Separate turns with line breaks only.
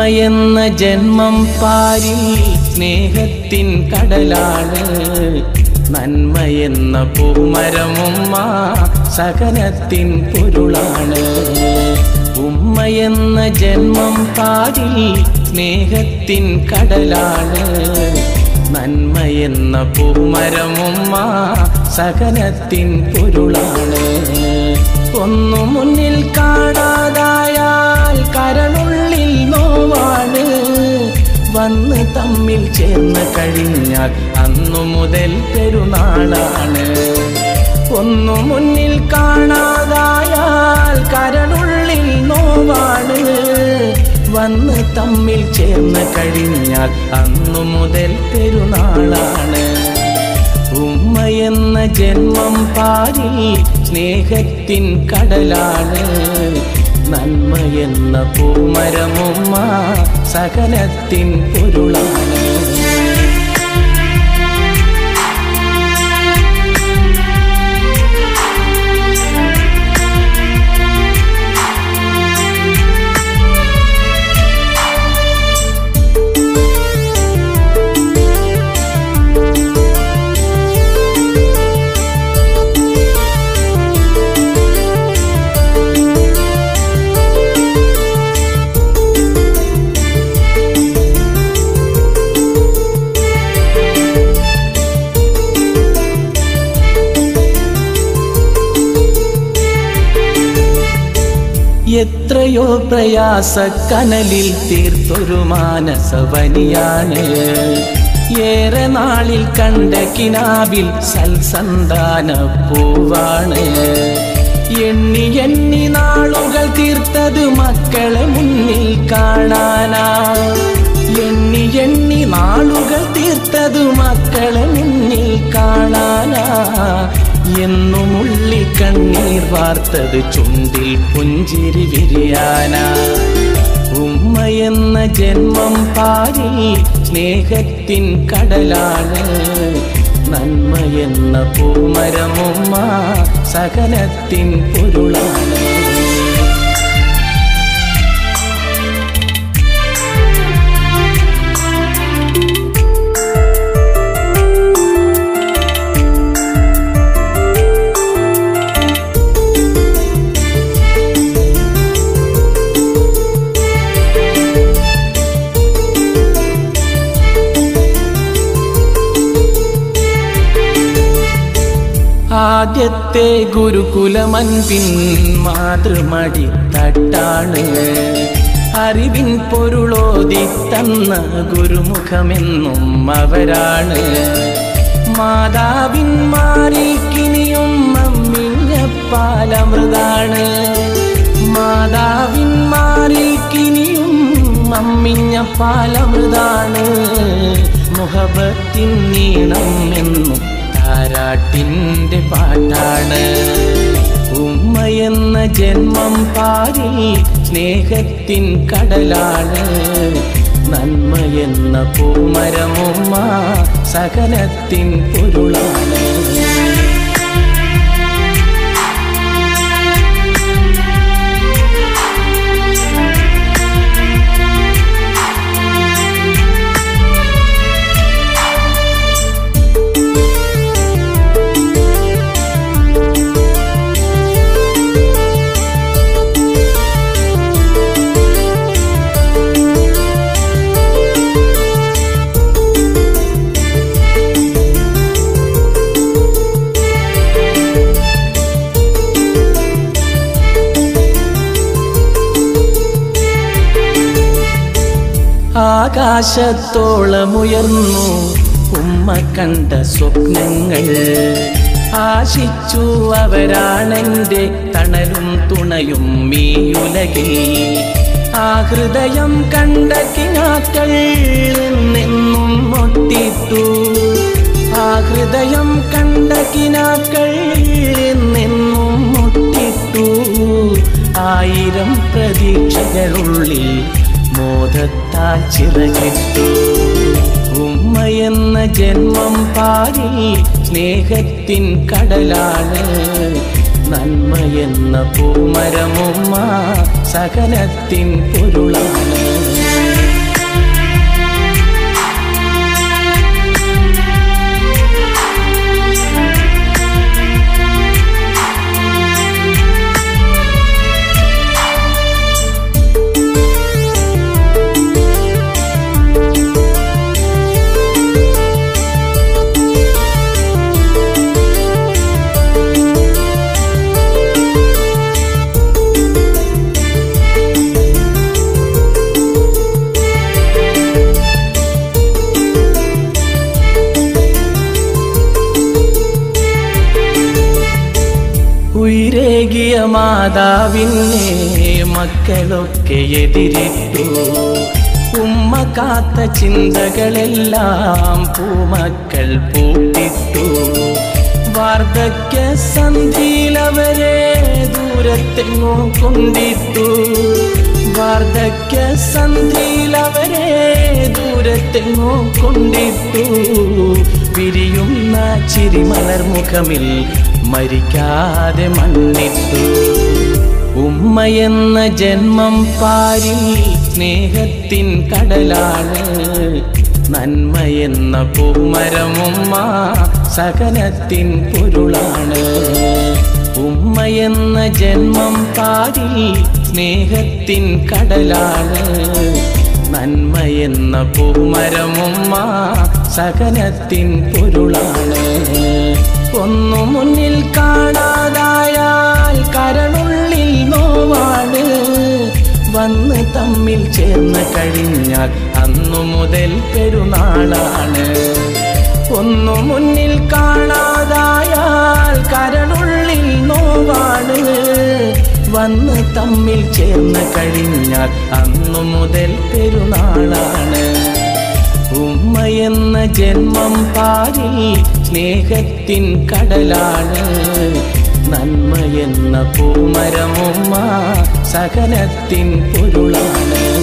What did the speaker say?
എന്ന ജന്മം പാരിൽ സ്നേഹത്തിൻ കടലാണ് നന്മ എന്ന പൂമരമുമ്മ സകനത്തിൻ പൊരുളാണ് ഉമ്മ എന്ന ജന്മം പാരിൽ സ്നേഹത്തിൻ കടലാണ് നന്മ എന്ന പൂമരമുമ്മ സകനത്തിൻ പൊരുളാണ് ഒന്നു മുന്നിൽ കാണാതായാൽ കരളുള്ളിൽ നോവാണ് വന്ന് തമ്മിൽ ചേർന്ന് കഴിഞ്ഞാൽ അന്നു മുതൽ പെരുന്നാളാണ് ഒന്നു മുന്നിൽ കാണാതായാൽ കരളുള്ളിൽ നോവാണ് വന്ന് തമ്മിൽ ചേർന്ന് കഴിഞ്ഞാൽ അന്നു മുതൽ പെരുന്നാളാണ് ഉമ്മ എന്ന ജന്മം പാരിൽ സ്നേഹത്തിൻ കടലാണ് നന്മ എന്ന പൂമരമുമ്മ സകലത്തിൻ പൊരുളാണ് എത്രയോ പ്രയാസ കനലിൽ തീർത്തൊരു മാനസവനിയാണ് ഏറെ നാളിൽ കണ്ട കിനാവിൽ സൽസന്താന പൂവാണ് എണ്ണി എണ്ണി നാളുകൾ തീർത്തത് മക്കളെ മുന്നിൽ കാണാനാ എണ്ണി എണ്ണി നാളുകൾ തീർത്തത് മക്കളെ മുന്നിൽ കാണാനാ എന്നും ഉള്ളി കണ്ണീർ വാർത്തത് ചുണ്ടിൽ പുഞ്ചിരി വിരിയാന ഉമ്മ എന്ന ജന്മം പാരിൽ സ്നേഹത്തിൻ കടലാണ് നന്മ എന്ന പൂമരമുമ്മ സകലത്തിൻ പൊരുളാണ് ആദ്യത്തെ ഗുരുകുലമൻപിൻ മാതൃമടി തട്ടാണ് അറിവിൻ പൊരുളോതി തന്ന ഗുരുമുഖമെന്നും അവരാണ് മാതാവിൻ മാറിക്കിനിയും മമ്മിഞ്ഞ പാലമൃതാണ് മാതാവിൻ മാറിക്കിനിയും മമ്മിഞ്ഞ പാലമൃതാണ് മുഹബത്തിൻ നീണം എന്നും താരാട്ടിൻ്റെ പാട്ടാണ് ഉമ്മ എന്ന ജന്മം പാരിൽ സ്നേഹത്തിൻ കടലാണ് നന്മ എന്ന പൂമരമുമ്മ സകലത്തിൻ പൊരുളാണ് ആകാശത്തോളമുയർന്നു ഉമ്മ കണ്ട സ്വപ്നങ്ങൾ ആശിച്ചു അവരാണെൻ്റെ തണലും തുണയും ഈ ഉലകിൽ ആ ഹൃദയം കണ്ട കിനാക്കൾ നിന്നും ഒട്ടിട്ടു ആ ഹൃദയം കണ്ട കിനാക്കൾ നിന്നും മുട്ടിട്ടു ആയിരം പ്രതീക്ഷകളുള്ളിൽ മോദത്താൽ ചിറകിട്ടു ഉമ്മ എന്ന ജന്മം പാരിൽ സ്നേഹത്തിൻ കടലാണ് നന്മ എന്ന പൂമരമുമ്മ സകലത്തിൻ പൊരുളാണ് പ്രിയ മാതാവിനെ മക്കളൊക്കെ എതിരിട്ടു ഉമ്മ കാത്ത ചിന്തകളെല്ലാം പൂമക്കൾ പൂട്ടിട്ടു വാർദ്ധക്യ സന്ധിയിലവരെ ദൂരത്തെങ്ങോ കൊണ്ടിട്ടു വാർദ്ധക്യ സന്ധിയിലവരെ ദൂരത്തെങ്ങോ കൊണ്ടിട്ടു വിരിയുന്ന ചിരിമലർ മുഖമിൽ മരിക്കാതെ മണ്ണിട്ടു ഉമ്മയെന്ന ജന്മം പാരിൽ സ്നേഹത്തിൻ കടലാണ് നന്മയെന്ന പൂമരമുമ്മ സകനത്തിൻ പൊരുളാണ് ഉമ്മയെന്ന ജന്മം പാരിൽ സ്നേഹത്തിൻ കടലാണ് നന്മയെന്ന പൂമരമുമ്മ സകനത്തിൻ പൊരുളാണ് ഒന്നു മുന്നിൽ കാണാതായാൽ കരളുള്ളിൽ നോവാണ് വന്ന് തമ്മിൽ ചേർന്ന് കഴിഞ്ഞാൽ അന്നു മുതൽ പെരുന്നാളാണ് ഒന്നു മുന്നിൽ കാണാതായാൽ കരളുള്ളിൽ നോവാണ് വന്ന് തമ്മിൽ ചേർന്ന് കഴിഞ്ഞാൽ അന്നു മുതൽ പെരുന്നാളാണ് ഉമ്മയെന്ന ജന്മം പാരിൽ സ്നേഹത്തിൻ കടലാണ് നന്മയെന്ന പൂമരമുമ്മ സകനത്തിൻ പൊരുളാണ്